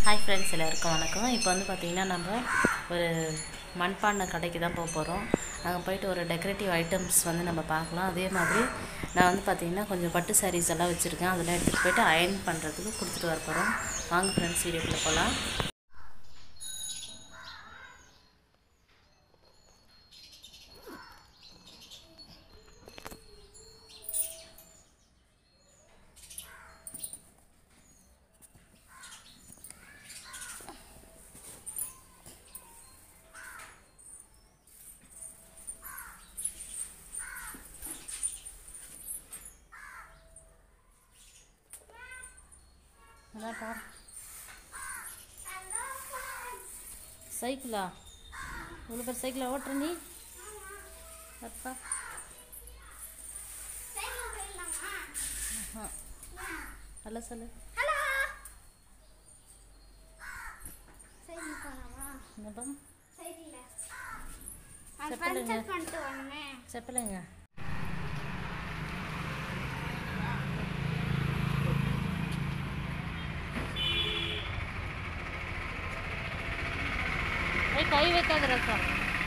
Hi friends எல்லாருக்கும் வணக்கம் இப்போ வந்து பார்த்திங்கன்னா நம்ம ஒரு மண்பானை கடைக்கு தான் போக போகிறோம் அங்கே போயிட்டு ஒரு டெக்கரேட்டிவ் ஐட்டம்ஸ் வந்து நம்ம பார்க்கலாம் அதே மாதிரி நான் வந்து பார்த்திங்கன்னா கொஞ்சம் பட்டு சாரீஸ் எல்லாம் வச்சுருக்கேன் அதெல்லாம் எடுத்துகிட்டு போயிட்டு அயர்ன் பண்ணுறதுக்கு கொடுத்துட்டு வர போகிறோம் வாங்க ஃப்ரெண்ட்ஸ் வீடியோக்குள்ளே போகலாம் அதான் பாரு சைக்கிளா இவ்வளோ பேர் சைக்கிளை ஓட்டுற நீ அப்பா ஆஹா. நல்லா சொல்லு என்னப்பா చెప్పలేంగా. చెప్పలేங்க ஏய் கை வைக்காத ரசம்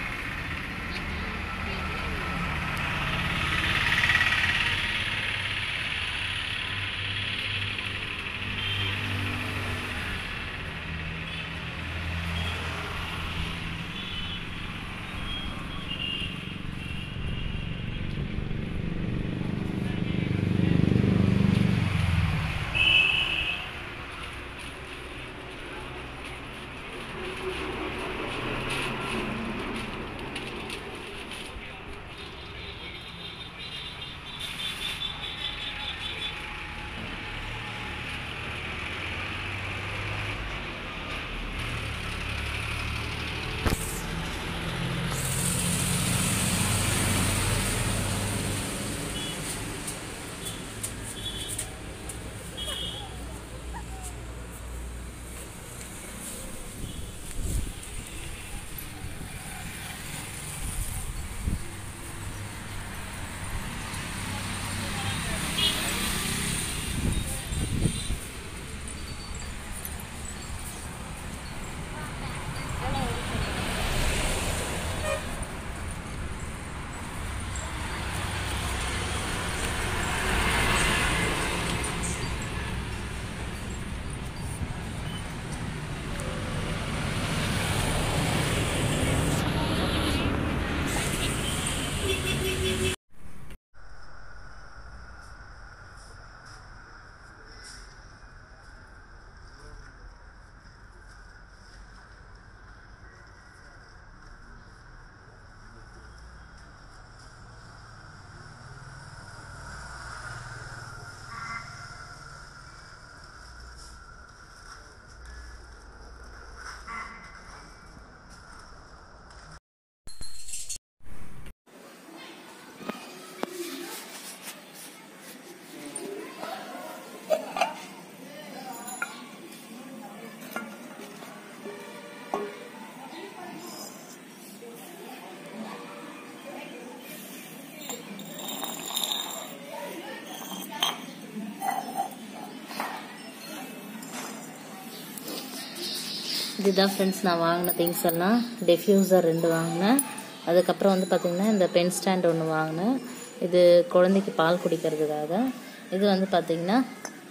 இதுதான் ஃப்ரெண்ட்ஸ் நான் வாங்கின திங்ஸ் எல்லாம் டெஃப்யூசர் ரெண்டு வாங்கினேன் அதுக்கப்புறம் வந்து பார்த்திங்கன்னா இந்த பென் ஸ்டாண்ட் ஒன்று வாங்கினேன் இது குழந்தைக்கு பால் குடிக்கிறதுக்காக இது வந்து பார்த்திங்கன்னா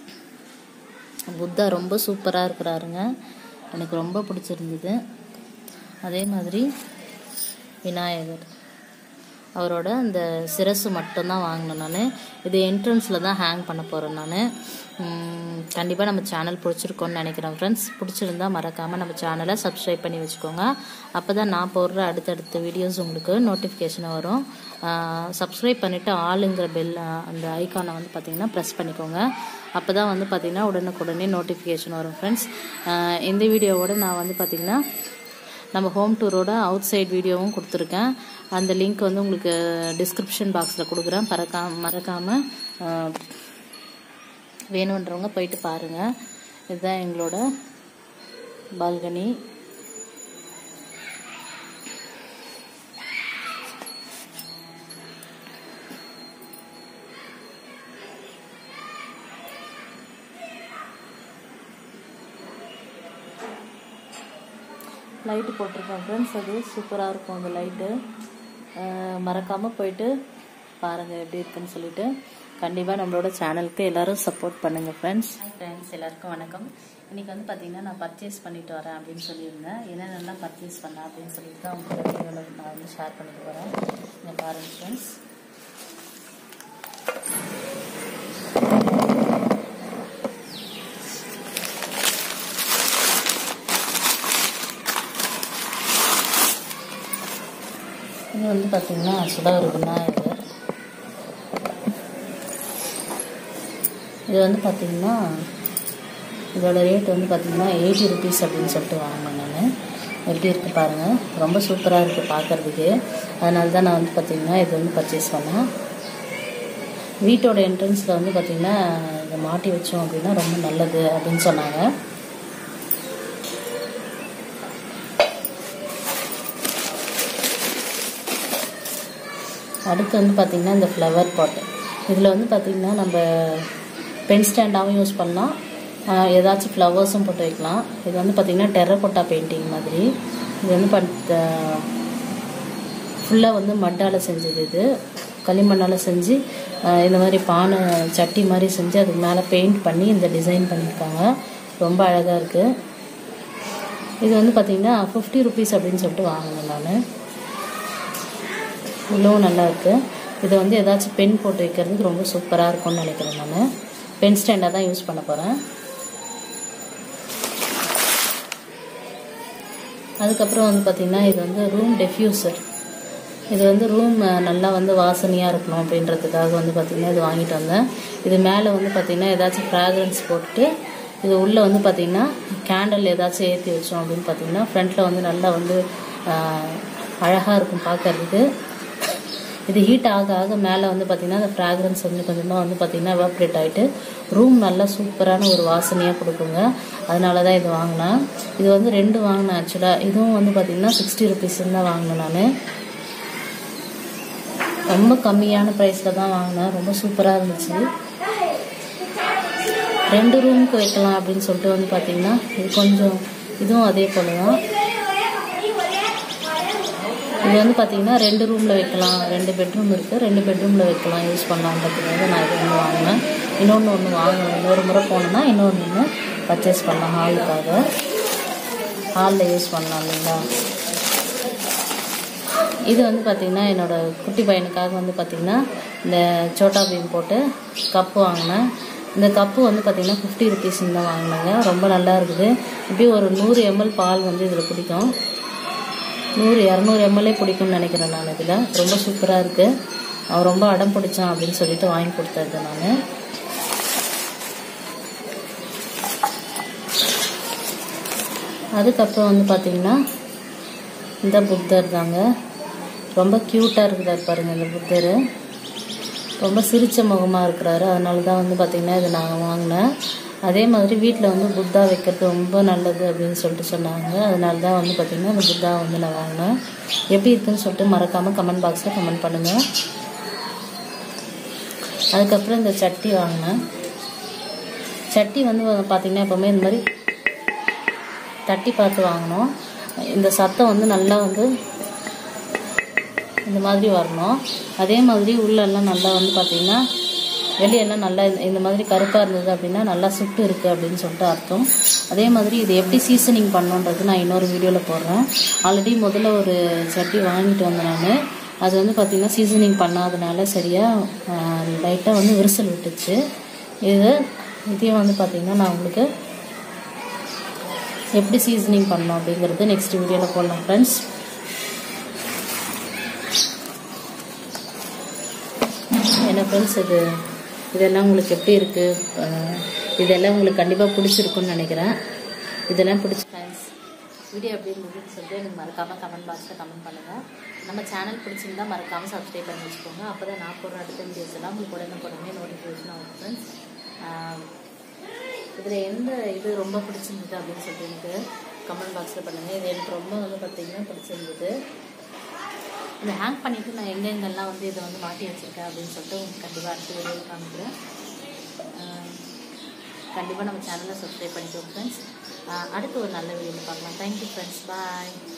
புத்தா ரொம்ப சூப்பராக இருக்கிறாருங்க எனக்கு ரொம்ப பிடிச்சிருந்தது அதே மாதிரி விநாயகர் அவரோட அந்த சிரசு மட்டும்தான் வாங்கினேன் நான் இது என்ட்ரன்ஸில் தான் ஹேங் பண்ண போகிறேன் நான் கண்டிப்பாக நம்ம சேனல் பிடிச்சிருக்கோன்னு நினைக்கிறேன் ஃப்ரெண்ட்ஸ் பிடிச்சிருந்தா மறக்காமல் நம்ம சேனலை சப்ஸ்கிரைப் பண்ணி வச்சுக்கோங்க அப்போ தான் நான் போடுற அடுத்தடுத்த வீடியோஸ் உங்களுக்கு நோட்டிஃபிகேஷன் வரும் சப்ஸ்கிரைப் பண்ணிவிட்டு ஆளுங்கிற பெல் அந்த ஐக்கானை வந்து பார்த்திங்கன்னா ப்ரெஸ் பண்ணிக்கோங்க அப்போ தான் வந்து பார்த்திங்கன்னா உடனுக்குடனே நோட்டிஃபிகேஷன் வரும் ஃப்ரெண்ட்ஸ் இந்த வீடியோவோட நான் வந்து பார்த்திங்கன்னா நம்ம ஹோம் டூரோட அவுட் சைட் வீடியோவும் கொடுத்துருக்கேன் அந்த லிங்க் வந்து உங்களுக்கு டிஸ்கிரிப்ஷன் பாக்ஸில் கொடுக்குறேன் பறக்கா மறக்காமல் வேணுன்றவங்க போயிட்டு பாருங்கள் இதுதான் எங்களோட பால்கனி லைட்டு போட்டிருக்கேன் ஃப்ரெண்ட்ஸ் அது சூப்பராக இருக்கும் அந்த லைட்டு மறக்காமல் போயிட்டு பாருங்கள் எப்படி இருக்குன்னு சொல்லிட்டு கண்டிப்பாக நம்மளோட சேனலுக்கு எல்லாரும் சப்போர்ட் பண்ணுங்கள் ஃப்ரெண்ட்ஸ் ஃப்ரெண்ட்ஸ் எல்லாருக்கும் வணக்கம் இன்றைக்கி வந்து பார்த்தீங்கன்னா நான் பர்ச்சேஸ் பண்ணிட்டு வரேன் அப்படின்னு சொல்லியிருந்தேன் என்னென்னலாம் பர்ச்சேஸ் பண்ணேன் அப்படின்னு சொல்லிட்டு தான் உங்களோட வீடியோவில் நான் வந்து ஷேர் பண்ணிட்டு வரேன் இங்கே பாருங்கள் ஃப்ரெண்ட்ஸ் இது வந்து பார்த்தீங்கன்னா ஆக்சுவலாக ஒரு விநாயகர் இது வந்து பார்த்தீங்கன்னா இதோட ரேட் வந்து பார்த்தீங்கன்னா எயிட்டி ருபீஸ் அப்படின்னு சொல்லிட்டு வாங்கினேன் நான் எப்படி இருக்குது பாருங்கள் ரொம்ப சூப்பராக இருக்குது பார்க்குறதுக்கு அதனால தான் நான் வந்து பார்த்தீங்கன்னா இது வந்து பர்ச்சேஸ் பண்ணேன் வீட்டோட என்ட்ரன்ஸில் வந்து பார்த்தீங்கன்னா இதை மாட்டி வச்சோம் அப்படின்னா ரொம்ப நல்லது அப்படின்னு சொன்னாங்க அடுத்து வந்து பார்த்திங்கன்னா இந்த ஃப்ளவர் பாட் இதில் வந்து பார்த்திங்கன்னா நம்ம பென் ஸ்டாண்டாகவும் யூஸ் பண்ணலாம் ஆஹ் ஏதாச்சும் ஃப்ளவர்ஸும் போட்டு வைக்கலாம் இது வந்து பார்த்திங்கன்னா டெரகோட்டா பெயிண்டிங் மாதிரி இது வந்து பட் ஃபுல்லாக வந்து மட்டால் செஞ்சது இது களிமண்ணால் செஞ்சு ஆஹ் இந்த மாதிரி பானை சட்டி மாதிரி செஞ்சு அதுக்கு மேலே பெயிண்ட் பண்ணி இந்த டிசைன் பண்ணியிருக்காங்க ரொம்ப அழகாக இருக்குது இது வந்து பார்த்திங்கன்னா ஃபிஃப்டி ருபீஸ் அப்படின்னு சொல்லிட்டு வாங்கினேன் நான் உள்ளவும் நல்லா இருக்கு இதை வந்து ஏதாச்சும் பென் போட்டு வைக்கிறதுக்கு ரொம்ப சூப்பராக இருக்கும்னு நினைக்கிறேன் நான் பென் ஸ்டாண்டாக தான் யூஸ் பண்ண போகிறேன் அதுக்கப்புறம் வந்து பார்த்திங்கன்னா இது வந்து ரூம் டெஃப்யூசர் இது வந்து ரூம் நல்லா வந்து வாசனையாக இருக்கணும் அப்படின்றதுக்காக வந்து பார்த்திங்கன்னா இது வாங்கிட்டு வந்தேன் இது மேலே வந்து பார்த்திங்கன்னா ஏதாச்சும் ஃப்ராக்ரன்ஸ் போட்டுட்டு இது உள்ளே வந்து பார்த்திங்கன்னா கேண்டில் ஏதாச்சும் ஏற்றி வச்சோம் அப்படின்னு பார்த்திங்கன்னா ஃப்ரண்ட்டில் வந்து நல்லா வந்து அழகாக இருக்கும் பார்க்கறதுக்கு இது ஹீட் ஆக ஆக மேலே வந்து பார்த்திங்கன்னா அந்த ஃப்ராக்ரன்ஸ் வந்து கொஞ்சமாக வந்து பார்த்திங்கன்னா எவாப்ரேட் ஆகிட்டு ரூம் நல்லா சூப்பரான ஒரு வாசனையாக கொடுக்குங்க அதனால தான் இது வாங்கினேன் இது வந்து ரெண்டு வாங்கினேன் ஆக்சுவலாக இதுவும் வந்து பார்த்திங்கன்னா சிக்ஸ்டி ருபீஸ்ன்னு தான் வாங்கினேன் நான் ரொம்ப கம்மியான ப்ரைஸில் தான் வாங்கினேன் ரொம்ப சூப்பராக இருந்துச்சு ரெண்டு ரூமுக்கு வைக்கலாம் அப்படின்னு சொல்லிட்டு வந்து பார்த்திங்கன்னா இது கொஞ்சம் இதுவும் அதே போல தான் இது வந்து பார்த்தீங்கன்னா ரெண்டு ரூமில் வைக்கலாம் ரெண்டு பெட்ரூம் இருக்குது ரெண்டு பெட்ரூமில் வைக்கலாம் யூஸ் பண்ணலான்றதுக்காக நான் இது ஒன்று வாங்கினேன் இன்னொன்று ஒன்று வாங்கணும் இன்னொரு முறை போனோன்னா இன்னொன்று ஒன்று பர்ச்சேஸ் பண்ணலாம் ஹாலுக்காக ஹாலில் யூஸ் பண்ணலாம் இல்லைங்களா இது வந்து பார்த்திங்கன்னா என்னோடய குட்டி பையனுக்காக வந்து பார்த்திங்கன்னா இந்த சோட்டா பீம் போட்டு கப்பு வாங்கினேன் இந்த கப்பு வந்து பார்த்திங்கன்னா ஃபிஃப்டி ருபீஸ்ன்னு தான் வாங்கினாங்க ரொம்ப நல்லா இருக்குது இப்படி ஒரு நூறு எம்எல் பால் வந்து இதில் பிடிக்கும் நூறு இரநூறு எம்எல்ஏ பிடிக்கும்னு நினைக்கிறேன் நான் இதில் ரொம்ப சூப்பராக இருக்குது அவன் ரொம்ப அடம் பிடிச்சான் அப்படின்னு சொல்லிட்டு வாங்கி கொடுத்தது நான் அதுக்கப்புறம் வந்து பார்த்திங்கன்னா இந்த புத்தர் தாங்க ரொம்ப க்யூட்டாக இருக்குதாரு பாருங்கள் இந்த புத்தர் ரொம்ப சிரிச்ச முகமாக இருக்கிறாரு அதனால தான் வந்து பார்த்திங்கன்னா இதை நாங்கள் வாங்கினேன் அதே மாதிரி வீட்டில் வந்து புத்தா வைக்கிறது ரொம்ப நல்லது அப்படின்னு சொல்லிட்டு சொன்னாங்க அதனால தான் வந்து பார்த்திங்கன்னா இந்த புத்தா வந்து நான் வாங்கினேன் எப்படி இருக்குன்னு சொல்லிட்டு மறக்காமல் கமெண்ட் பாக்ஸில் கமெண்ட் பண்ணுங்கள் அதுக்கப்புறம் இந்த சட்டி வாங்கினேன் சட்டி வந்து பார்த்திங்கன்னா எப்போவுமே இந்த மாதிரி தட்டி பார்த்து வாங்கணும் இந்த சத்தம் வந்து நல்லா வந்து இந்த மாதிரி வரணும் அதே மாதிரி உள்ளெல்லாம் நல்லா வந்து பார்த்திங்கன்னா வெளியெல்லாம் நல்லா இந்த மாதிரி கருப்பாக இருந்தது அப்படின்னா நல்லா சுட்டு இருக்குது அப்படின்னு சொல்லிட்டு அர்த்தம் அதே மாதிரி இது எப்படி சீசனிங் பண்ணுன்றது நான் இன்னொரு வீடியோவில் போடுறேன் ஆல்ரெடி முதல்ல ஒரு சட்டி வாங்கிட்டு வந்தேன் நான் அது வந்து பார்த்திங்கன்னா சீசனிங் பண்ணாதனால சரியாக லைட்டாக வந்து விரிசல் விட்டுச்சு இது இதையும் வந்து பார்த்திங்கன்னா நான் உங்களுக்கு எப்படி சீசனிங் பண்ணோம் அப்படிங்கிறது நெக்ஸ்ட் வீடியோவில் போடலாம் ஃப்ரெண்ட்ஸ் என்ன ஃப்ரெண்ட்ஸ் இது இதெல்லாம் உங்களுக்கு எப்படி இருக்குது இதெல்லாம் உங்களுக்கு கண்டிப்பாக பிடிச்சிருக்குன்னு நினைக்கிறேன் இதெல்லாம் பிடிச்சி ஃப்ரெண்ட்ஸ் வீடியோ எப்படி இருந்ததுன்னு சொல்லிட்டு எனக்கு மறக்காமல் கமெண்ட் பாக்ஸில் கமெண்ட் பண்ணுங்கள் நம்ம சேனல் பிடிச்சிருந்தா மறக்காமல் சப்ஸ்கிரைப் பண்ணி வச்சுக்கோங்க அப்போ தான் நான் போடுற அடுத்த வீடியோஸ் எல்லாம் உங்களுக்கு உடனே உடனே நோட்டிஃபிகேஷன் ஆகும் ஃப்ரெண்ட்ஸ் இதில் எந்த இது ரொம்ப பிடிச்சிருந்தது அப்படின்னு சொல்லிட்டு எனக்கு கமெண்ட் பாக்ஸில் பண்ணுங்கள் இது எனக்கு ரொம்ப வந்து பார்த்திங்கன்னா பிடிச்சிருந்தது இதை ஹேங் பண்ணிவிட்டு நான் எங்கெங்கெல்லாம் வந்து இதை வந்து மாட்டி வச்சுருக்கேன் அப்படின்னு சொல்லிட்டு உங்களுக்கு கண்டிப்பாக அடுத்த வீடியோ காமிக்கிறேன் கண்டிப்பாக நம்ம சேனலை சப்ஸ்கிரைப் பண்ணிக்கோங்க ஃப்ரெண்ட்ஸ் அடுத்து ஒரு நல்ல வீடியோவில் பார்க்கலாம் தேங்க்யூ ஃப்ரெண்ட்ஸ் பாய்